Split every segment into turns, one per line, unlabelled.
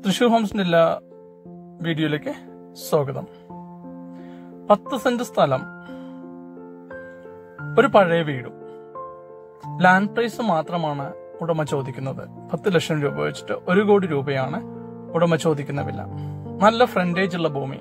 തൃശൂർ ഹോംസിന്റെ എല്ലാ വീഡിയോയിലേക്ക് സ്വാഗതം പത്ത് സെന്റ് സ്ഥലം ഒരു പഴയ വീടും ലാൻഡ് പ്രൈസ് മാത്രമാണ് ഉടമ ചോദിക്കുന്നത് പത്ത് ലക്ഷം രൂപ വെച്ചിട്ട് ഒരു കോടി രൂപയാണ് ഉടമ ചോദിക്കുന്ന വില നല്ല ഫ്രണ്ടേജ് ഉള്ള ഭൂമി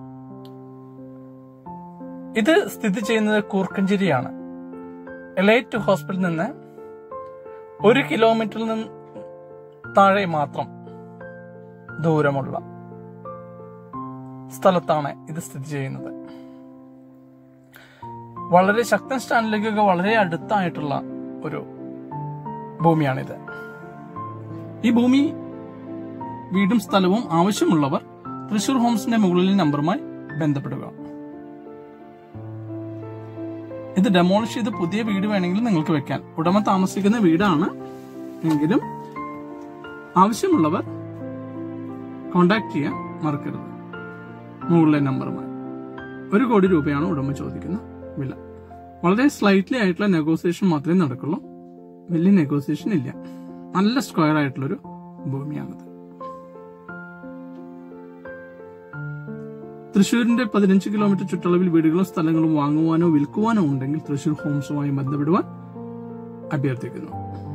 ഇത് സ്ഥിതി ചെയ്യുന്നത് കൂർക്കഞ്ചേരിയാണ് എലൈറ്റ് ഹോസ്പിറ്റലിൽ നിന്ന് ഒരു കിലോമീറ്ററിൽ നിന്ന് താഴെ മാത്രം ദൂരമുള്ള സ്ഥലത്താണ് ഇത് സ്ഥിതി ചെയ്യുന്നത് വളരെ ശക്തൻ സ്റ്റാൻഡിലേക്കൊക്കെ വളരെ അടുത്തായിട്ടുള്ള ഒരു ഭൂമിയാണിത് ഈ ഭൂമി വീടും സ്ഥലവും ആവശ്യമുള്ളവർ തൃശൂർ ഹോംസിന്റെ മുകളിലെ നമ്പറുമായി ബന്ധപ്പെടുക ഇത് ഡെമോളിഷ് ചെയ്ത് പുതിയ വീട് വേണമെങ്കിൽ നിങ്ങൾക്ക് വെക്കാൻ ഉടമ താമസിക്കുന്ന വീടാണ് എങ്കിലും ആവശ്യമുള്ളവർ കോണ്ടാക്ട് ചെയ്യാൻ മറക്കരുത് മുകളിലെ നമ്പറുമായി ഒരു കോടി രൂപയാണ് ഉടമ ചോദിക്കുന്ന വില വളരെ സ്ലൈറ്റ്ലി ആയിട്ടുള്ള നെഗോസിയേഷൻ മാത്രമേ നടക്കുള്ളൂ വലിയ നെഗോസിയേഷൻ ഇല്ല നല്ല സ്ക്വയർ ആയിട്ടുള്ളൊരു ഭൂമിയാണിത് തൃശ്ശൂരിന്റെ പതിനഞ്ച് കിലോമീറ്റർ ചുറ്റളവിൽ വീടുകളും സ്ഥലങ്ങളും വാങ്ങുവാനോ വിൽക്കുവാനോ ഉണ്ടെങ്കിൽ തൃശ്ശൂർ ഹോംസുമായി ബന്ധപ്പെടുവാൻ അഭ്യർത്ഥിക്കുന്നു